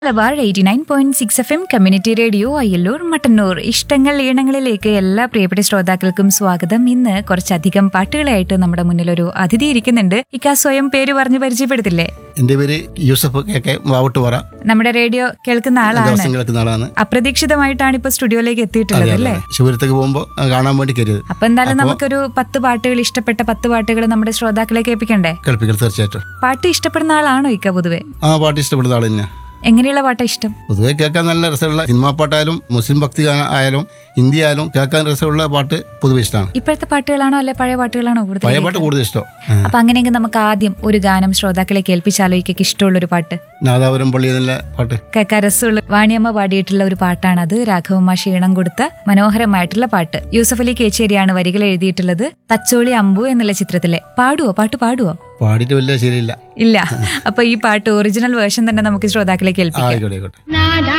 Malabar eighty nine point six F M community radio Ayyallur Mattannur ഇഷ്ടങ്ങൾ ഈണങ്ങളിലേക്ക് എല്ലാ പ്രിയപ്പെട്ട ശ്രോതാക്കൾക്കും സ്വാഗതം ഇന്ന് കുറച്ചധികം പാട്ടുകളായിട്ട് നമ്മുടെ മുന്നിൽ ഒരു അതിഥി ഇരിക്കുന്നുണ്ട് ഇക്ക സ്വയം പേര് പറഞ്ഞ് പരിചയപ്പെടുത്തില്ലേ എൻ്റെ പേര് യൂസഫ് കെ കെ വാവട്ടുപാറ നമ്മുടെ റേഡിയോ കേൾക്കുന്ന ആളാണ് ദിവസം കേൾക്കുന്ന ആളാണ് അപ്രതീക്ഷിതമായിട്ടാണ് ഇപ്പൊ സ്റ്റുഡിയോയിലേക്ക് എത്തിയിട്ടുള്ളത് അല്ലേ ശിവരത്തേക്ക് പോകുമ്പോൾ കാണാൻ വേണ്ടി കരുത് അപ്പൊ എന്തായാലും നമുക്കൊരു പത്ത് പാട്ടുകൾ ഇഷ്ടപ്പെട്ട പത്ത് പാട്ടുകൾ നമ്മുടെ ശ്രോതാക്കളെ കേൾപ്പിക്കണ്ടേ കേൾപ്പിക്കൽ തീർച്ചയായിട്ടും പാട്ട് ഇഷ്ടപ്പെടുന്ന ആളാണോ ഇക്ക പൊതുവെ ആ പാട്ട് ഇഷ്ടപ്പെടുന്ന ആൾ തന്നെ എങ്ങനെയുള്ള പാട്ടാ ഇഷ്ടം പൊതുവെ കേൾക്കാൻ നല്ല രസമുള്ള സിനിമാ പാട്ടായാലും മുസ്ലിം ഭക്തി ഗാനം ആയാലും ഹിന്ദി ആയാലും കേൾക്കാൻ രസമുള്ള പാട്ട് പൊതുവെ ഇഷ്ടമാണ് ഇപ്പോഴത്തെ പാട്ടുകളാണോ അല്ലെ പഴയ പാട്ടുകളാണോ കൂടുതൽ പഴയ പാട്ട് കൂടുതൽ ഇഷ്ടം ആ. അപ്പൊ അങ്ങനെയെങ്കിൽ നമുക്ക് ആദ്യം ഒരു ഗാനം ശ്രോതാക്കളെ കേൾപ്പിച്ചാലോ ഇക്കൊക്കെ ഇഷ്ടമുള്ള ഒരു പാട്ട് നാദാപുരം പള്ളി എന്നുള്ള പാട്ട് കേൾക്കാൻ രസമുള്ള വാണിയമ്മ പാടിയിട്ടുള്ള ഒരു പാട്ടാണത് രാഘവമ്മ ക്ഷീണം കൊടുത്ത മനോഹരമായിട്ടുള്ള പാട്ട് യൂസഫ് അലി കേച്ചേരിയാണ് വരികൾ എഴുതിയിട്ടുള്ളത് തച്ചോളി അമ്പു എന്നുള്ള ചിത്രത്തിലെ പാടുവോ പാട്ട് പാടുവോ പാടിയിട്ട് വലിയ ശരിയില്ല ഇല്ല അപ്പൊ ഈ പാട്ട് ഒറിജിനൽ വേർഷൻ തന്നെ നമുക്ക് ശ്രോതാക്കളെ കേൾപ്പിക്കാം ആയിക്കോട്ടെ ആയിക്കോട്ടെ നാദാ